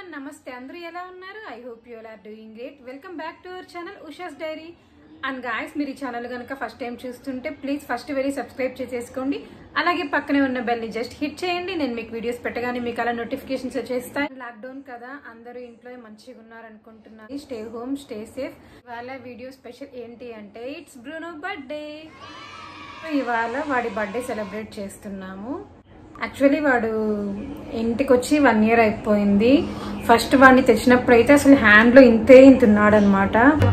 నమస్తే అందరూ ఎలా ఉన్నారు I hope you are doing great welcome back to our channel Usha's diary and guys మీరు ఈ ఛానల్ కనుక ఫస్ట్ టైం చూస్తుంటే ప్లీజ్ ఫస్ట్ వెళ్ళి సబ్స్క్రైబ్ చేసేసుకోండి అలాగే పక్కనే ఉన్న బెల్ ని జస్ట్ హిట్ చేయండి నేను మీకు వీడియోస్ పెట్టగానే మీకు అలా నోటిఫికేషన్స్ వచ్చేస్తాయి లాక్డౌన్ కదా అందరూ ఇంట్లో మంచిగా ఉన్నారనుకుంటున్నారు స్టే హోమ్ స్టే సేఫ్ ఇవాళ వీడియో స్పెషల్ ఏంటి అంటే ఇట్స్ బ్రూనో బర్త్డే ఇవాళ వాడి బర్త్డే సెలబ్రేట్ చేస్తున్నాము యాక్చువల్లీ వాడు ఇంటికి వచ్చి వన్ ఇయర్ అయిపోయింది ఫస్ట్ వాడిని తెచ్చినప్పుడు అయితే అసలు హ్యాండ్లో ఇంతే ఇంత ఉన్నాడు అనమాట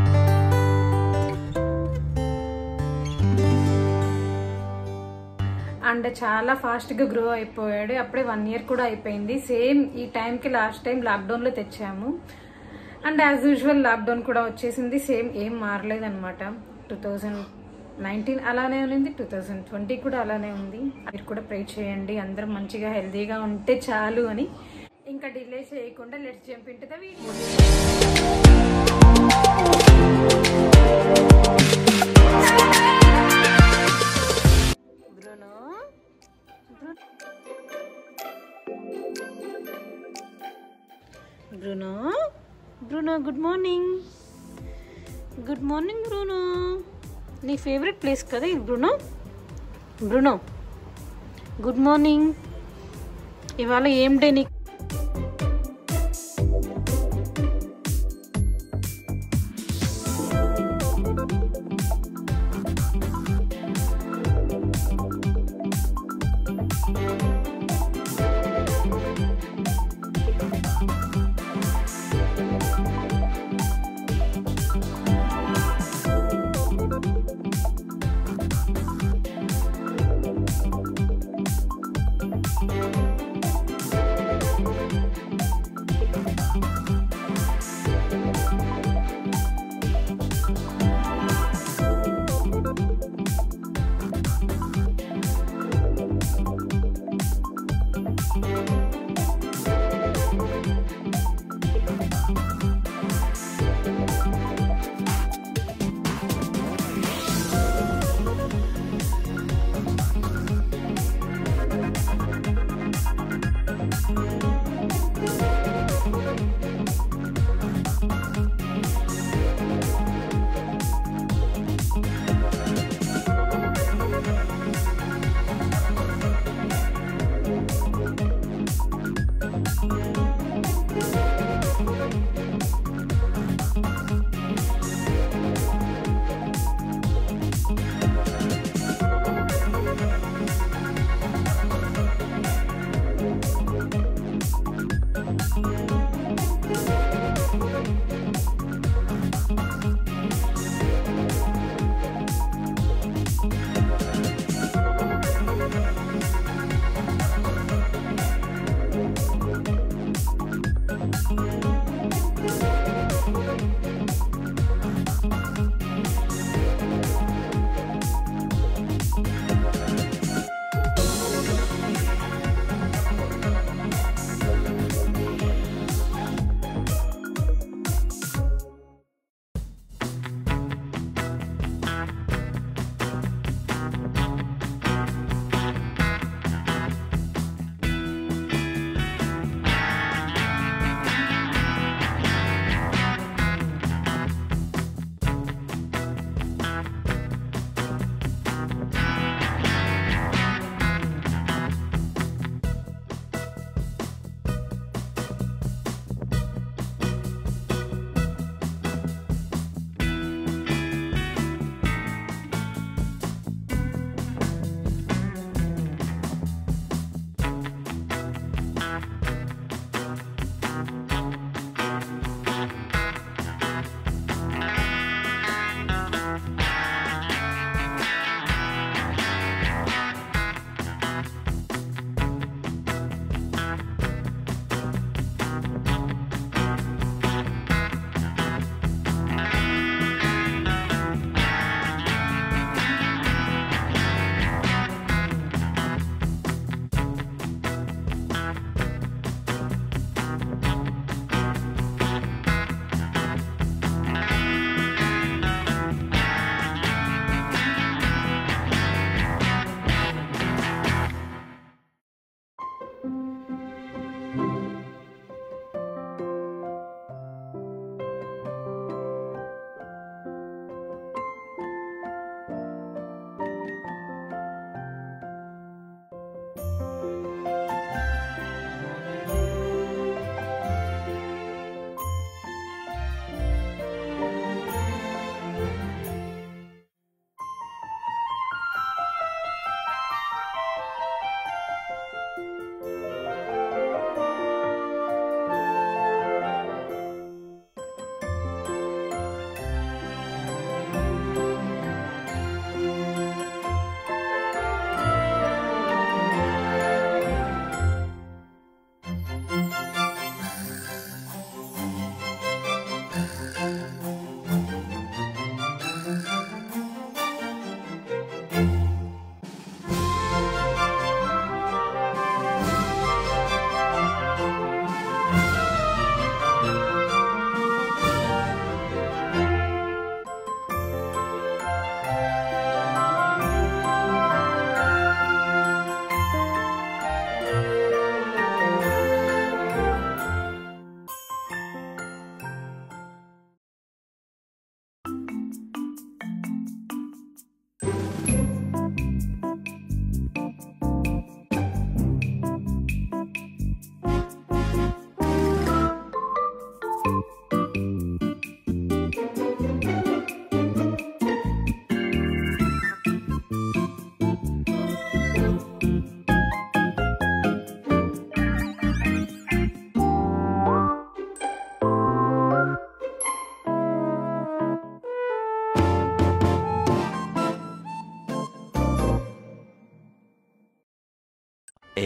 అండ్ చాలా ఫాస్ట్గా గ్రో అయిపోయాడు అప్పుడే వన్ ఇయర్ కూడా అయిపోయింది సేమ్ ఈ టైంకి లాస్ట్ టైం లాక్డౌన్లో తెచ్చాము అండ్ యాజ్ యూజువల్ లాక్డౌన్ కూడా వచ్చేసింది సేమ్ ఏం మారలేదన్నమాట టూ థౌజండ్ నైన్టీన్ అలానే ఉంది టూ థౌజండ్ ట్వంటీ కూడా అలానే ఉంది మీరు కూడా ప్రే చేయండి అందరం మంచిగా హెల్తీగా ఉంటే చాలు అని ఇంకా డిలే చేయకుండా let's jump into the video Bruno Bruno Bruno good morning good morning Bruno నీ ఫేవరెట్ ప్లేస్ కదా ఇది బ్రూనో బ్రూనో గుడ్ మార్నింగ్ ఇవాళ ఏం డే నీకు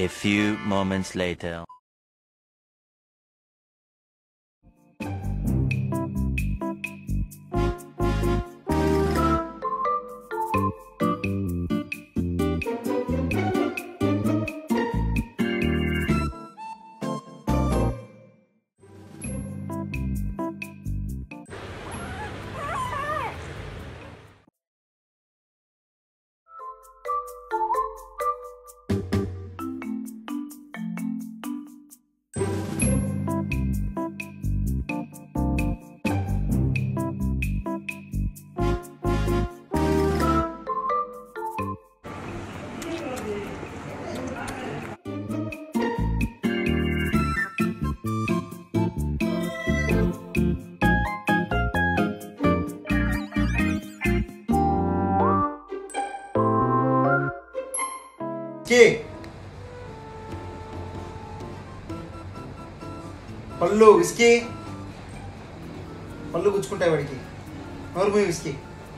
few moments later. కే పళ్ళు విస్కీ పళ్ళు గుచ్చుకుంటాయి వాడికి నోరు మూయి విస్కీ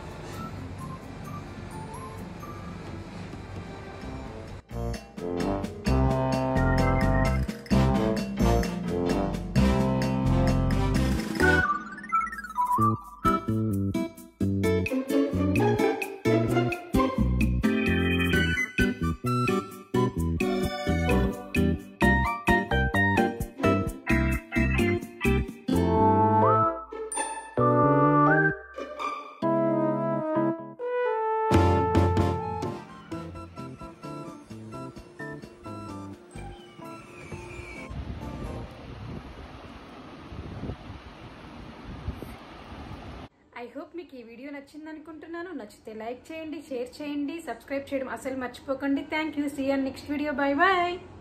ఐ హోప్ మీకు ఈ వీడియో నచ్చింది అనుకుంటున్నాను నచ్చితే లైక్ చేయండి షేర్ చేయండి సబ్స్క్రైబ్ చేయడం అసలు మర్చిపోకండి thank you see and next video bye bye